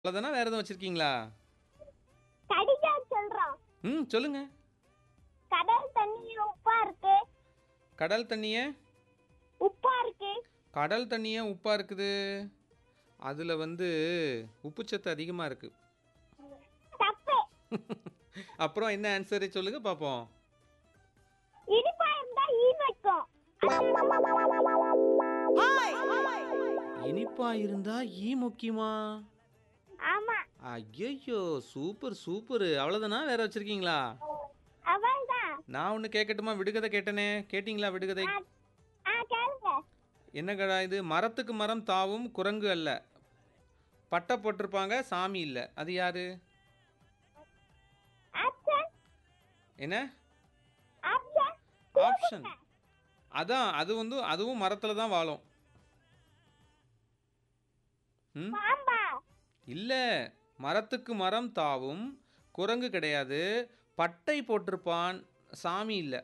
அவ்வளோதானா வேற எதுவும் வச்சிருக்கீங்களா கடிகாரம் சொல்றோம் ம் சொல்லுங்க கடல் தண்ணி உப்பா இருக்கு கடல் தண்ணியே உப்பா இருக்கு கடல் தண்ணியே உப்பாக இருக்குது அதில் வந்து உப்புச்சத்து அதிகமாக இருக்குது தப்பு அப்புறம் என்ன ஆன்சரு சொல்லுங்க பார்ப்போம் இனிப்பா இருந்தா ஈ வைக்கும் இனிப்பா இருந்தா ஈ முக்கியமா ஆமா ஐயோ சூப்பர் சூப்பர் அவ்வளோதானா வேற வச்சிருக்கீங்களா அவள்தான் நான் ஒன்று கேட்கட்டுமா விடுகதை கேட்டனே கேட்டிங்களா விடுகதை ஆ, ஆ கேளுங்க என்ன கடா இது மரத்துக்கு மரம் தாவும் குரங்கு அல்ல பட்டை போட்டிருப்பாங்க சாமி இல்லை அது யாரு ஆப்ஷன் என்ன ஆப்ஷன் ஆப்ஷன் அதான் அது வந்து அதுவும் மரத்தில் தான் வாழும் ம் பாம்பா இல்லை மரத்துக்கு மரம் தாவும் குரங்கு கிடையாது பட்டை போட்டிருப்பான் சாமி இல்லை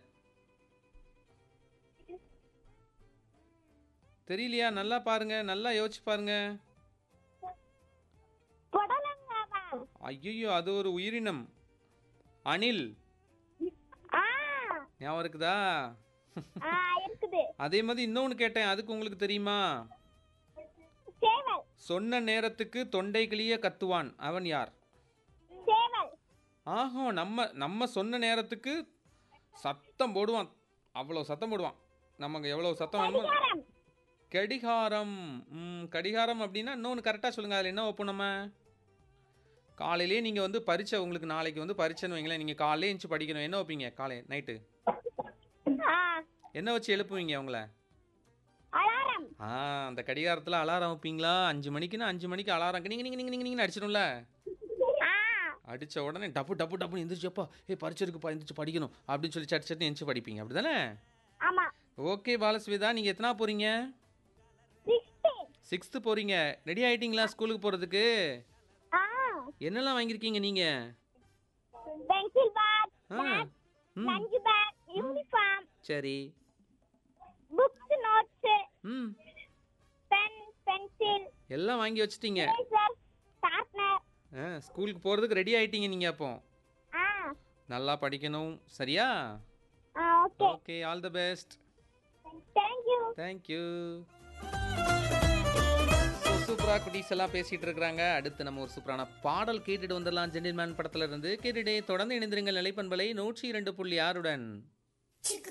தெரியலையா நல்லா பாருங்க நல்லா யோசிச்சு பாருங்க புடலங்காவா ஐயோ அது ஒரு உயிரினம் அணில் ஆ ஞாபகம் இருக்குதா ஆ இருக்குது அதே மாதிரி இன்னொன்று கேட்டேன் அதுக்கு உங்களுக்கு தெரியுமா சேவல் சொன்ன நேரத்துக்கு தொண்டை கிளிய கத்துவான் அவன் யார் சேவல் ஆஹோ நம்ம நம்ம சொன்ன நேரத்துக்கு சத்தம் போடுவான் அவ்வளோ சத்தம் போடுவான் நமக்கு எவ்வளோ சத்தம் வேணுமோ கடிகாரம் கடிகாரம் ம், கடிகாரம் அப்படின்னா இன்னொன்று கரெக்டாக சொல்லுங்கள் அதில் என்ன வைப்போம் நம்ம காலையிலேயே நீங்கள் வந்து பரீட்சை உங்களுக்கு நாளைக்கு வந்து பரீட்சைன்னு வைங்களேன் நீங்கள் காலையிலே எழுந்துச்சு படிக்கணும் என்ன வைப்பீங்க காலை நைட்டு ஆ என்ன வச்சு எழுப்புவீங்க உங்களை அலாரம் ஆ அந்த கடிகாரத்தில் அலாரம் வைப்பீங்களா அஞ்சு மணிக்குன்னா அஞ்சு மணிக்கு அலாரம் நீங்கள் நீங்கள் நீங்கள் நீங்கள் அடிச்சிடும்ல ஆ அடித்த உடனே டப்பு டப்பு டப்புன்னு எந்திரிச்சப்பா ஏ பரிச்சை இருக்குப்பா எந்திரிச்சு படிக்கணும் அப்படின்னு சொல்லி சட்டு சட்டு எந்திரிச்சு படிப்பீங்க அப்படி தானே ஆமா ஓகே பாலஸ்விதா நீங்கள் எத்தனா போகிறீங்க சிக்ஸ்டீன் சிக்ஸ்த்து போகிறீங்க ரெடி ஆகிட்டீங்களா ஸ்கூலுக்கு போகிறதுக்கு ஆ என்னெல்லாம் வாங்கியிருக்கீங்க நீங்கள் பென்சில் பேக் ஆ ம் லஞ்ச் பேக் யூனிஃபார்ம் சரி புக்ஸ் நோட்ஸ் ம் பென் பென்சில் எல்லாம் வாங்கி வச்சிட்டீங்க eraser ஷார்ப்னர் ஆ ஸ்கூலுக்கு போகிறதுக்கு ரெடி ஆகிட்டீங்க நீங்கள் அப்போ ஆ நல்லா படிக்கணும் சரியா ஆ okay okay all the best thank you thank you சூப்பராக குட்டீஸ் எல்லாம் பேசிட்டு இருக்கிறாங்க அடுத்து நம்ம ஒரு சூப்பரான பாடல் கேட்டுட்டு வந்துடலாம் ஜென்டில்மேன் படத்துல இருந்து கேட்டுட்டே தொடர்ந்து இணைந்திருங்கள் நிலைப்பண்பலை நூற்றி இரண்டு புள்ளி ஆறுடன்